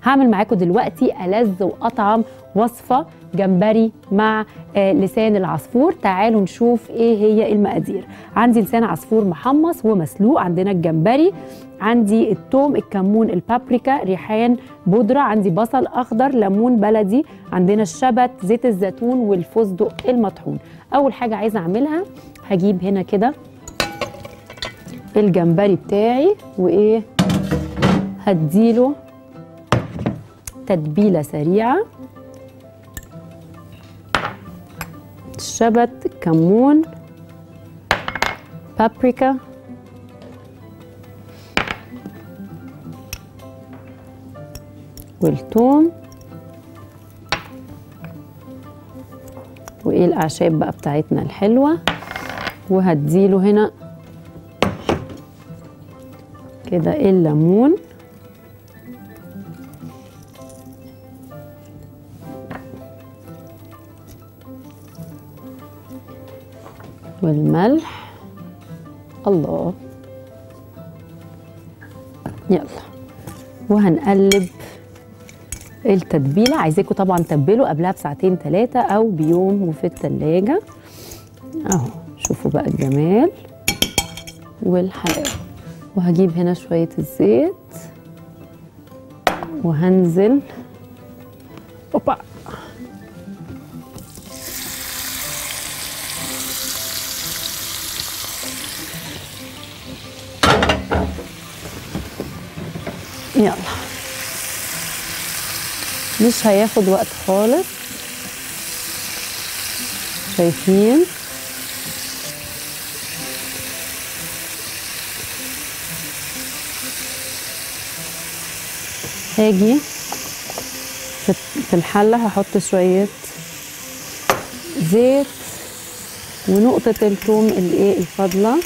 هعمل معاكم دلوقتي ألذ وأطعم وصفة جمبري مع آه لسان العصفور تعالوا نشوف ايه هي المقادير عندي لسان عصفور محمص ومسلوق عندنا الجمبري عندي التوم الكمون البابريكا ريحان بودرة عندي بصل أخضر ليمون بلدي عندنا الشبت زيت الزيتون والفستق المطحون أول حاجة عايزة أعملها هجيب هنا كده الجمبري بتاعي وإيه هديله تتبيلة سريعة الشبت كمون بابريكا والثوم وايه الاعشاب بقى بتاعتنا الحلوه وهديله هنا كده الليمون والملح الله يلا وهنقلب التتبيله عايزاكم طبعا تبلوا قبلها بساعتين ثلاثه او بيوم وفي التلاجة اهو شوفوا بقى الجمال والحلاوه وهجيب هنا شويه الزيت وهنزل اوبا يلا مش هياخد وقت خالص شايفين هاجي في الحلة هحط شوية زيت ونقطة الثوم الايه الفاضلة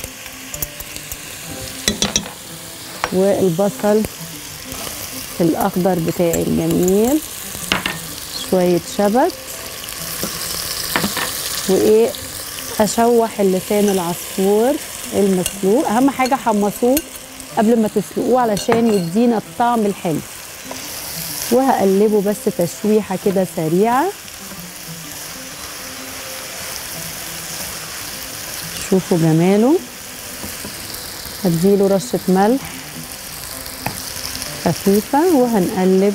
والبصل الأخضر بتاعي الجميل شوية شبت وإيه أشوح اللسان العصفور المسلوق أهم حاجة حمصوه قبل ما تسلقوه علشان يدينا الطعم الحلو وهقلبه بس تشويحة كده سريعة شوفوا جماله هديله رشة ملح خفيفة وهنقلب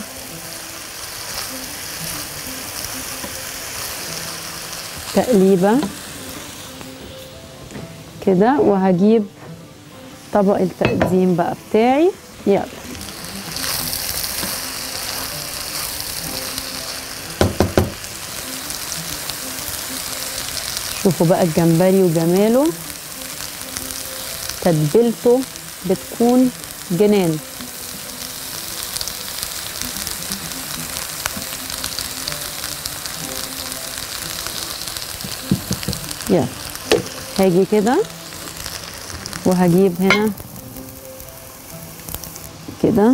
تقليبة كده وهجيب طبق التقديم بقى بتاعي يلا شوفوا بقى الجمبري وجماله تتبيلته بتكون جنان يلا هاجي كده وهجيب هنا كده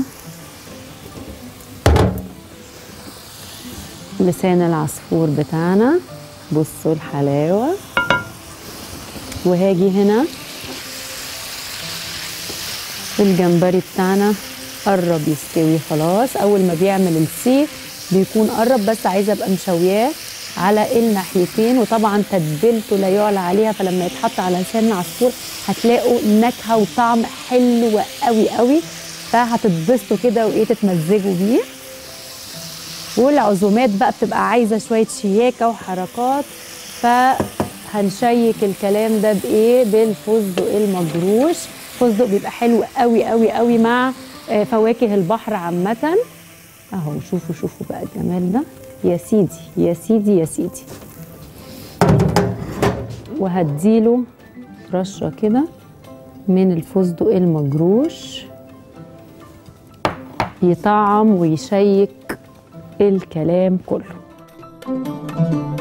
لسان العصفور بتاعنا بصوا الحلاوة وهاجي هنا الجمبري بتاعنا قرب يستوي خلاص اول ما بيعمل السيخ بيكون قرب بس عايزه ابقى مشوياه على الناحيتين وطبعا تتبيلته لا يعلى عليها فلما يتحط على لسان العصفور هتلاقوا نكهه وطعم حلو قوي قوي فهتتبسطوا كده وايه تتمزجوا بيه والعزومات بقى بتبقى عايزه شويه شياكه وحركات فهنشيك الكلام ده بايه بالفستق المجروش الفستق بيبقى حلو قوي قوي قوي مع فواكه البحر عامه اهو شوفوا شوفوا بقى الجمال ده يا سيدي يا سيدي يا سيدي وهديله رشه كده من الفستق المجروش يطعم ويشيك الكلام كله